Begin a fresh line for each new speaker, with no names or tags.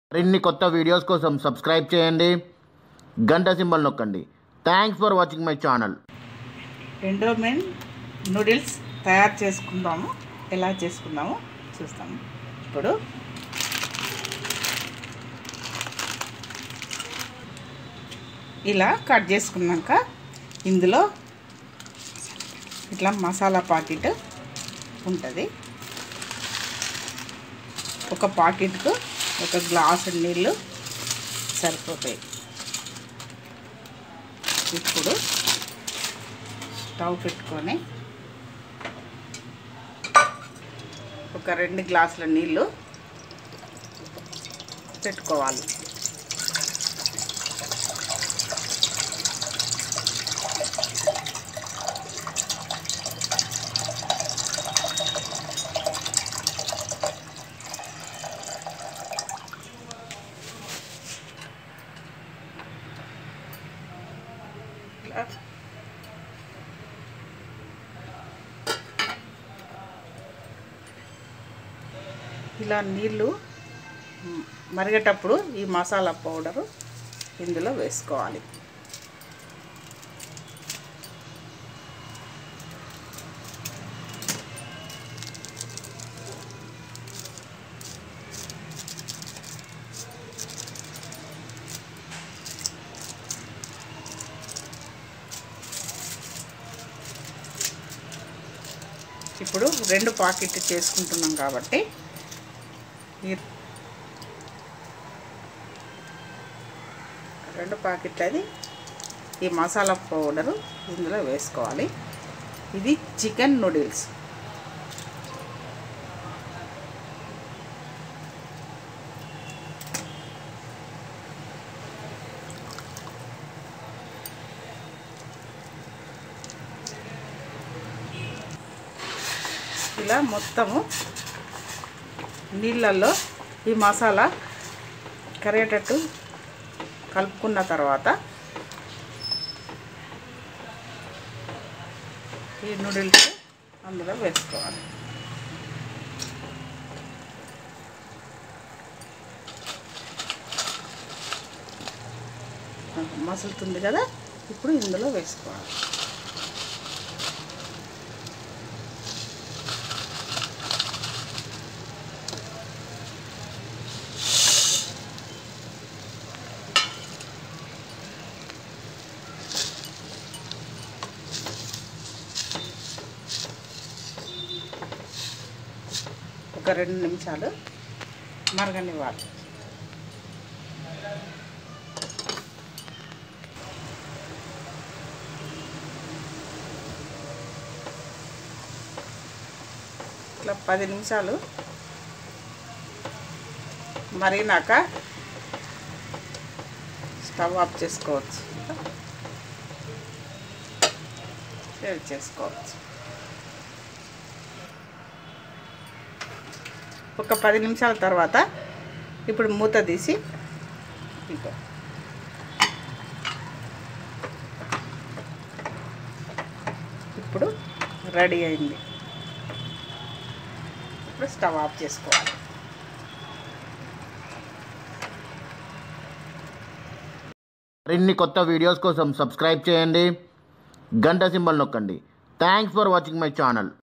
మరిన్ని కొత్త వీడియోస్ కోసం సబ్స్క్రైబ్ చేయండి గంట సింబల్ నొక్కండి thanks for watching my channel
ఎండోమెన్ నూడిల్స్ తయారు చేసుకుందాము ఎలా చేసుకుందామో చూస్తాము ఇప్పుడు ఇలా కట్ చేసుకున్నాక ఇందులో ఇట్లా మసాలా పాకెట్ ఉంటుంది ఒక పాకెట్కు ఒక గ్లాసు నీళ్ళు సరిపోతాయి ఇప్పుడు స్టవ్ పెట్టుకొని ఒక రెండు గ్లాసుల నీళ్ళు పెట్టుకోవాలి ఇట్లా ఇలా నీళ్ళు మ్, మరిగేటప్పుడు ఈ మసాలా పౌడరు ఇందులో వేసుకోవాలి ఇప్పుడు రెండు పాకెట్ చేసుకుంటున్నాం కాబట్టి ఈ రెండు ప్యాకెట్ అది ఈ మసాలా పౌడరు ఇందులో వేసుకోవాలి ఇది చికెన్ నూడిల్స్ ఇలా మొత్తము నీళ్ళల్లో ఈ మసాలా కరిగేటట్టు కలుపుకున్న తర్వాత ఈ నూడిల్స్ అందులో వేసుకోవాలి మసులుతుంది కదా ఇప్పుడు ఇందులో వేసుకోవాలి ఒక రెండు నిమిషాలు మరగనివ్వాలి ఇట్లా పది నిమిషాలు మరిగినాక స్టవ్ ఆఫ్ చేసుకోవచ్చు సేవ్ చేసుకోవచ్చు ఒక పది నిమిషాల తర్వాత ఇప్పుడు మూత తీసి ఇగో ఇప్పుడు రెడీ అయింది ఇప్పుడు స్టవ్ ఆఫ్ చేసుకోవాలి
మరిన్ని కొత్త వీడియోస్ కోసం సబ్స్క్రైబ్ చేయండి గంట సింబల్ నొక్కండి thanks for watching my channel